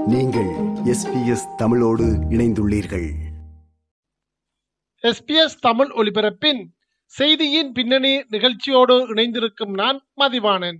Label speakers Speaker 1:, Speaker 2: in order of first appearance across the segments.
Speaker 1: நீங்கள் எஸ்பிஎஸ் தமிழோடு இணைந்துள்ளீர்கள்
Speaker 2: எஸ்பிஎஸ் தமிழ் ஒலிபரப்பின் செய்தியின் பின்னணி நிகழ்ச்சியோடு இணைந்திருக்கும் நான் மதிவாணன்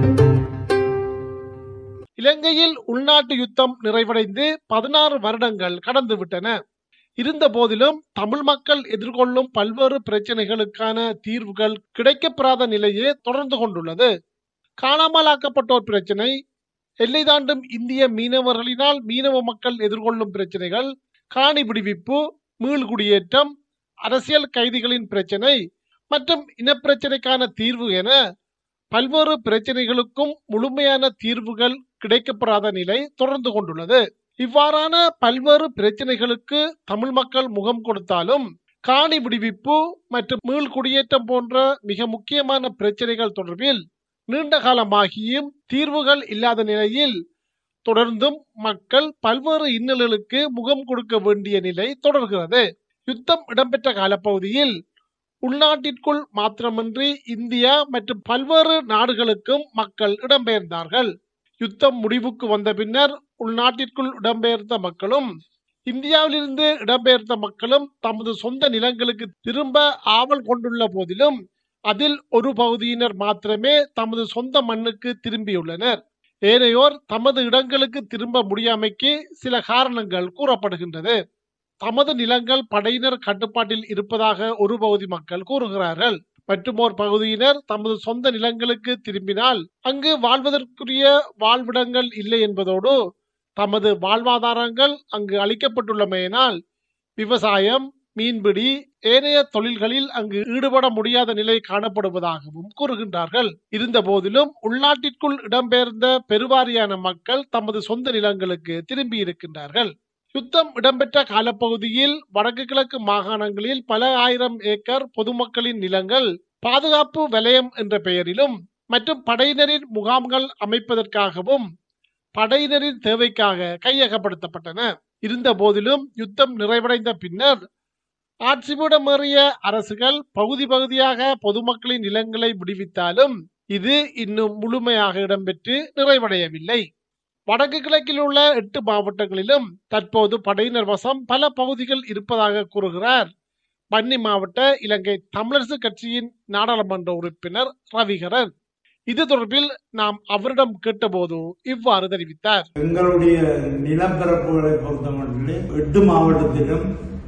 Speaker 2: இலங்கையில் உள்நாட்டு யுத்தம் நிறைவடைந்து பதினாறு வருடங்கள் கடந்துவிட்டன இருந்த போதிலும் தமிழ் மக்கள் எதிர்கொள்ளும் பல்வேறு பிரச்சனைகளுக்கான தீர்வுகள் கிடைக்கப்பெறாத நிலையே தொடர்ந்து கொண்டுள்ளது காணாமலாக்கப்பட்டோர் பிரச்சனை எல்லை தாண்டும் இந்திய மீனவர்களினால் மீனவ மக்கள் எதிர்கொள்ளும் பிரச்சனைகள் காணி விடுவிப்பு மீள்குடியேற்றம் அரசியல் கைதிகளின் பிரச்சனை மற்றும் இனப்பிரச்சனைக்கான தீர்வு என பல்வேறு பிரச்சனைகளுக்கும் முழுமையான தீர்வுகள் கிடைக்கப்பெறாத நிலை தொடர்ந்து கொண்டுள்ளது இவ்வாறான பல்வேறு பிரச்சனைகளுக்கு தமிழ் மக்கள் முகம் கொடுத்தாலும் காணி விடுவிப்பு மற்றும் மீள்குடியேற்றம் போன்ற மிக முக்கியமான பிரச்சனைகள் தொடர்பில் நீண்ட காலமாகியும் தீர்வுகள் இல்லாத நிலையில் தொடர்ந்தும் மக்கள் பல்வேறு இன்னல்களுக்கு முகம் கொடுக்க வேண்டிய நிலை தொடர்கிறது யுத்தம் இடம்பெற்ற காலப்பகுதியில் உள்நாட்டிற்குள் மாத்திரமின்றி இந்தியா மற்றும் பல்வேறு நாடுகளுக்கும் மக்கள் இடம்பெயர்ந்தார்கள் யுத்தம் முடிவுக்கு வந்த பின்னர் உள்நாட்டிற்குள் இடம்பெயர்ந்த மக்களும் இந்தியாவிலிருந்து இடம்பெயர்ந்த மக்களும் தமது சொந்த நிலங்களுக்கு திரும்ப ஆவல் கொண்டுள்ள போதிலும் அதில் ஒரு பகுதியினர் மாத்திரமே தமது சொந்த மண்ணுக்கு திரும்பியுள்ளனர் ஏனையோர் தமது இடங்களுக்கு திரும்ப முடியாமைக்கு சில காரணங்கள் கூறப்படுகின்றது தமது நிலங்கள் படையினர் கட்டுப்பாட்டில் இருப்பதாக ஒரு பகுதி மக்கள் கூறுகிறார்கள் மற்றும் ஒரு பகுதியினர் தமது சொந்த நிலங்களுக்கு திரும்பினால் அங்கு வாழ்வதற்குரிய வாழ்விடங்கள் இல்லை என்பதோடு தமது வாழ்வாதாரங்கள் அங்கு அளிக்கப்பட்டுள்ளமையினால் விவசாயம் மீன்பிடி ஏனைய தொழில்களில் அங்கு ஈடுபட முடியாத நிலை காணப்படுவதாகவும் கூறுகின்றார்கள் இருந்த போதிலும் உள்நாட்டிற்குள் இடம்பெயர்ந்த பெருவாரியான மக்கள் தமது சொந்த நிலங்களுக்கு திரும்பி இருக்கின்றார்கள் யுத்தம் இடம்பெற்ற காலப்பகுதியில் வடக்கு கிழக்கு மாகாணங்களில் பல ஆயிரம் ஏக்கர் பொதுமக்களின் நிலங்கள் பாதுகாப்பு வலயம் என்ற பெயரிலும் மற்றும் படையினரின் முகாம்கள் அமைப்பதற்காகவும் படையினரின் தேவைக்காக கையகப்படுத்தப்பட்டன இருந்த போதிலும் யுத்தம் நிறைவடைந்த பின்னர் ஆட்சிபீடமேறிய அரசுகள் பகுதி பகுதியாக பொதுமக்களின் நிலங்களை விடுவித்தாலும் இது இன்னும் முழுமையாக இடம்பெற்று நிறைவடையவில்லை வடக்கு கிழக்கில் உள்ள எட்டு மாவட்டங்களிலும் தற்போது படையினர் வசம் பல பகுதிகள் இருப்பதாக கூறுகிறார் பன்னி மாவட்ட இலங்கை தமிழரசு கட்சியின் நாடாளுமன்ற உறுப்பினர் ரவிகரன் இது தொடர்பில் நாம் அவரிடம் கேட்டபோது இவ்வாறு தெரிவித்தார்
Speaker 3: எங்களுடைய நிலப்பரப்புகளை பொறுத்தமட்டிலே எட்டு மாவட்டத்திலும்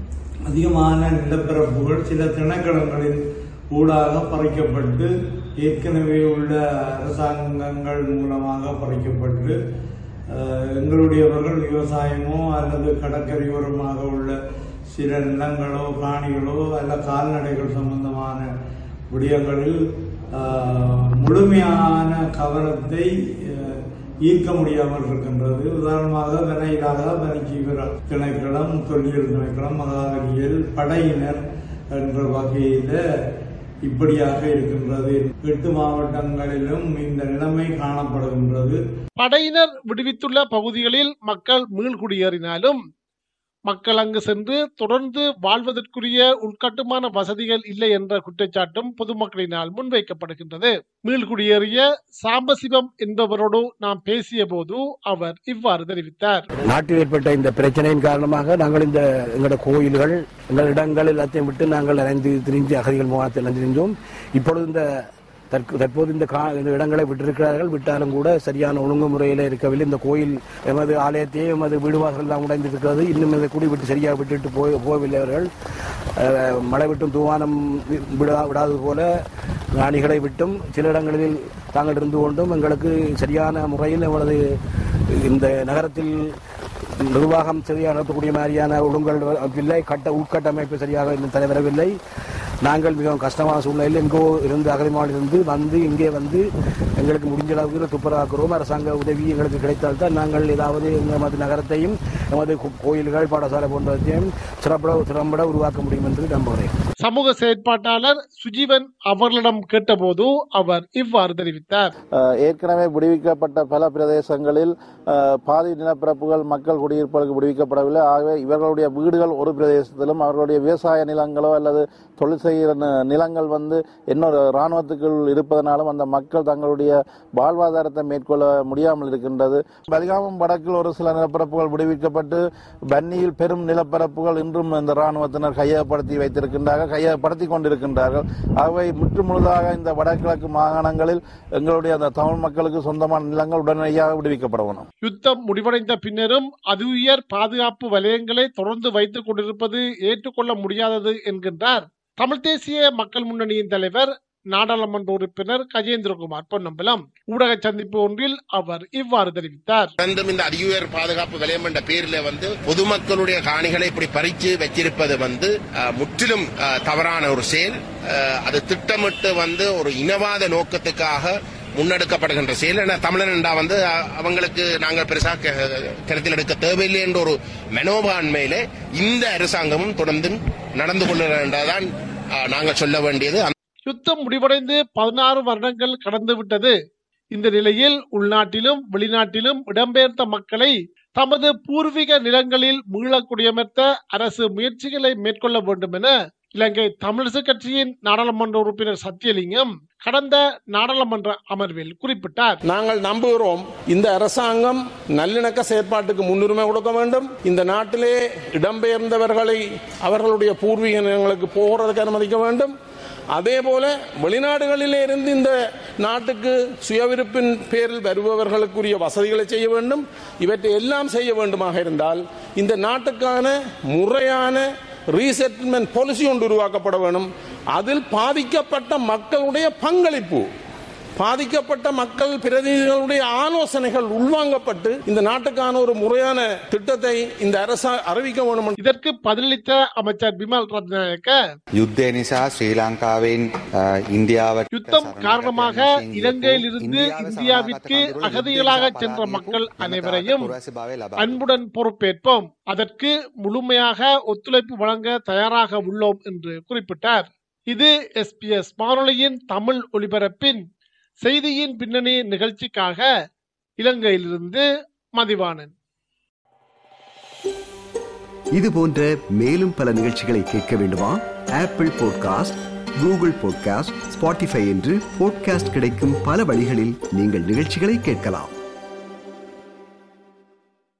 Speaker 3: அதிகமான நிலப்பரப்புகள் சில திணைக்களங்களின் ஊடாக பறிக்கப்பட்டு ஏற்கனவே உள்ள அரசாங்கங்கள் மூலமாக பறிக்கப்பட்டு அஹ், எங்களுடையவர்கள் விவசாயமோ அல்லது கடற்கரையோரமாக உள்ள சில நிலங்களோ காணிகளோ அல்ல கால்நடைகள் சம்பந்தமான விடயங்களில் அஹ், முழுமையான கவனத்தை அஹ், ஈர்க்க முடியாமல் இருக்கின்றது உதாரணமாக வினையிலாக வனஜீவர திணைக்களம் தொல்லியல் திணைக்களம் மகாவலியல் படையினர் என்ற வகையில் இப்படியாக இருக்கின்றது எட்டு மாவட்டங்களிலும் இந்த நிலைமை காணப்படுகின்றது
Speaker 2: படையினர் விடுவித்துள்ள பகுதிகளில் மக்கள் மீள்குடியேறினாலும் மக்கள் அங்கு சென்று தொடர்ந்து வாழ்வதற்குரிய உள்கட்டுமான வசதிகள் இல்லை என்ற குற்றச்சாட்டும் பொதுமக்களினால் முன்வைக்கப்படுகின்றது மீள்குடியேறிய சாம்பசிவம் என்பவரோடு நாம் பேசிய போது அவர் இவ்வாறு தெரிவித்தார்
Speaker 4: நாட்டில் ஏற்பட்ட இந்த பிரச்சனையின் காரணமாக நாங்கள் இந்த எங்களோட கோயில்கள் எங்கள் இடங்கள் எல்லாத்தையும் விட்டு நாங்கள் அலைந்து திரிஞ்சு அகதிகள் முகாத்தில் அலைந்து திரிஞ்சோம் இப்பொழுது இந்த தற்ப- தற்போது இந்த கா இந்த இடங்களை விட்டிருக்கிறார்கள் விட்டாலும் கூட சரியான ஒழுங்குமுறையில் இருக்கவில்லை இந்த கோயில் எமது ஆலயத்தையே எமது வீடுவாசல் எல்லாம் உடைந்திருக்கிறது இன்னும் இதை கூடி விட்டு சரியாக விட்டுட்டு போய் போகவில்லை அவர்கள் அஹ், மழை விட்டும் தூவானம் வி- விடா விடாதது போல ராணிகளை விட்டும் சில இடங்களில் தாங்கள் இருந்து கொண்டும் எங்களுக்கு சரியான முறையில் எமது இந்த நகரத்தில் நிர்வாகம் சரியாக நடத்தக்கூடிய மாதிரியான ஒழுங்கல் இல்லை கட்ட உட்கட்டமைப்பு சரியாக இன்னும் தலைவரவில்லை நாங்கள் மிகவும் கஷ்டமான சூழ்நிலையில் எங்கோ இருந்து அகதிமாலிருந்து வந்து இங்கே வந்து எங்களுக்கு முடிஞ்ச அளவுக்கு துப்புரவாக்குறோம் அரசாங்க உதவி எங்களுக்கு கிடைத்தால்தான் நாங்கள் ஏதாவது எமது நகரத்தையும் எமது கோ- கோயில்கள் பாடசாலை போன்றவற்றையும் சிறப்பட திறம்பட உருவாக்க முடியும் என்று நம்புகிறேன்
Speaker 2: சமூக செயற்பாட்டாளர் சுஜீவன் அவர்களிடம் கேட்டபோது அவர் இவ்வாறு தெரிவித்தார்
Speaker 5: அஹ் ஏற்கனவே விடுவிக்கப்பட்ட பல பிரதேசங்களில் அஹ், பாதி நிலப்பரப்புகள் மக்கள் குடியிருப்பதற்கு விடுவிக்கப்படவில்லை ஆகவே இவர்களுடைய வீடுகள் ஒரு பிரதேசத்திலும் அவர்களுடைய விவசாய நிலங்களோ அல்லது தொழில் செய்கிற நி- நிலங்கள் வந்து இன்னொரு இராணுவத்துக்குள் இருப்பதனாலும் அந்த மக்கள் தங்களுடைய வாழ்வாதாரத்தை மேற்கொள்ள முடியாமல் இருக்கின்றது பலிகாமம் வடக்கில் ஒரு சில நிலப்பரப்புகள் விடுவிக்கப்பட்டு பன்னியில் பெரும் நிலப்பரப்புகள் இன்றும் இந்த இராணுவத்தினர் கையகப்படுத்தி வைத்திருக்கின்றார்கள் கையகப்படுத்தி கொண்டிருக்கின்றார்கள் ஆகவே முற்று முழுதாக இந்த வடகிழக்கு மாகாணங்களில் எங்களுடைய அந்த தமிழ் மக்களுக்கு சொந்தமான நிலங்கள் உடனடியாக விடுவிக்கப்பட வேணும்
Speaker 2: யுத்தம் முடிவடைந்த பின்னரும் அது உயர் பாதுகாப்பு வலயங்களை தொடர்ந்து வைத்துக் கொண்டிருப்பது ஏற்றுக்கொள்ள முடியாதது என்கின்றார் தமிழ் தேசிய மக்கள் முன்னணியின் தலைவர் நாடாளுமன்ற உறுப்பினர் கஜேந்திரகுமார் பொன்னம்பலம் ஊடக சந்திப்பு ஒன்றில் அவர் இவ்வாறு தெரிவித்தார்
Speaker 6: தொடர்ந்தும் இந்த அதியுயர் பாதுகாப்பு வலயம் என்ற பேர்ல வந்து பொதுமக்களுடைய காணிகளை இப்படி பறிச்சு வச்சிருப்பது வந்து அஹ், முற்றிலும் அஹ், தவறான ஒரு செயல் அஹ், அது திட்டமிட்டு வந்து ஒரு இனவாத நோக்கத்துக்காக முன்னெடுக்கப்படுகின்ற செயல் என தமிழன்டா வந்து அஹ், அவங்களுக்கு நாங்கள் பெருசா க- கருத்தில் எடுக்க தேவையில்லை என்ற ஒரு மனோபான்மையிலே இந்த அரசாங்கமும் தொடர்ந்து நடந்து கொள்ளுகின்றதான் அஹ், நாங்கள் சொல்ல வேண்டியது
Speaker 2: யுத்தம் முடிவடைந்து பதினாறு வருடங்கள் கடந்து விட்டது இந்த நிலையில் உள்நாட்டிலும் வெளிநாட்டிலும் இடம்பெயர்ந்த மக்களை தமது பூர்வீக நிலங்களில் மீள குடியமர்த்த அரசு முயற்சிகளை மேற்கொள்ள வேண்டும் என இலங்கை தமிழிசை கட்சியின் நாடாளுமன்ற உறுப்பினர் சத்தியலிங்கம் கடந்த நாடாளுமன்ற அமர்வில் குறிப்பிட்டார்
Speaker 7: நாங்கள் நம்புகிறோம் இந்த அரசாங்கம் நல்லிணக்க செயற்பாட்டுக்கு முன்னுரிமை கொடுக்க வேண்டும் இந்த நாட்டிலே இடம்பெயர்ந்தவர்களை அவர்களுடைய பூர்வீக நிலங்களுக்கு போகிறதுக்கு அனுமதிக்க வேண்டும் அதே போல வெளிநாடுகளிலே இருந்து இந்த நாட்டுக்கு சுயவிருப்பின் பேரில் வருபவர்களுக்குரிய வசதிகளை செய்ய வேண்டும் இவற்றை எல்லாம் செய்ய வேண்டுமாக இருந்தால் இந்த நாட்டுக்கான முறையான ரீசெட்டில்மெண்ட் பாலிசி ஒன்று உருவாக்கப்பட வேண்டும் அதில் பாதிக்கப்பட்ட மக்களுடைய பங்களிப்பு பாதிக்கப்பட்ட மக்கள் பிரதிநிதிகளுடைய ஆலோசனைகள் உள்வாங்கப்பட்டு இந்த நாட்டுக்கான ஒரு முறையான திட்டத்தை இந்த அரசு அறிவிக்க வேண்டும் என்று
Speaker 2: இதற்கு பதிலளித்த அமைச்சர் பிமல் ரத்நாயக்க
Speaker 8: යුද්ධය නිසා ශ්‍රී ලංකාවෙන් අ, ඉන්දියාවට
Speaker 2: யுத்தம்
Speaker 8: සරණ
Speaker 2: காரணமாக
Speaker 8: ගත යන
Speaker 2: இலங்கையில் இருந்து
Speaker 8: ඉන්දියාව
Speaker 2: இந்தியாவிற்கு
Speaker 8: සමග
Speaker 2: அகதிகளாக
Speaker 8: විදේශ
Speaker 2: சென்ற
Speaker 8: පලාතයක
Speaker 2: மக்கள்
Speaker 8: ජනතාවට
Speaker 2: அனைவரையும்
Speaker 8: පුරවැසි භාවය ලබා
Speaker 2: அன்புடன் பொறுப்பேற்போம் அதற்கு முழுமையாக ஒத்துழைப்பு வழங்க தயாராக உள்ளோம் என்று குறிப்பிட்டார் இது எஸ்பிஎஸ் வானொலியின் தமிழ் ஒலிபரப்பின் செய்தியின் பின்னணி நிகழ்ச்சிக்காக இலங்கையிலிருந்து மதிவாணன்
Speaker 1: இது போன்ற மேலும் பல நிகழ்ச்சிகளை கேட்க வேண்டுமா Apple podcast Google podcast Spotify என்று பாட்காஸ்ட் கிடைக்கும் பல வழிகளில் நீங்கள் நிகழ்ச்சிகளை கேட்கலாம்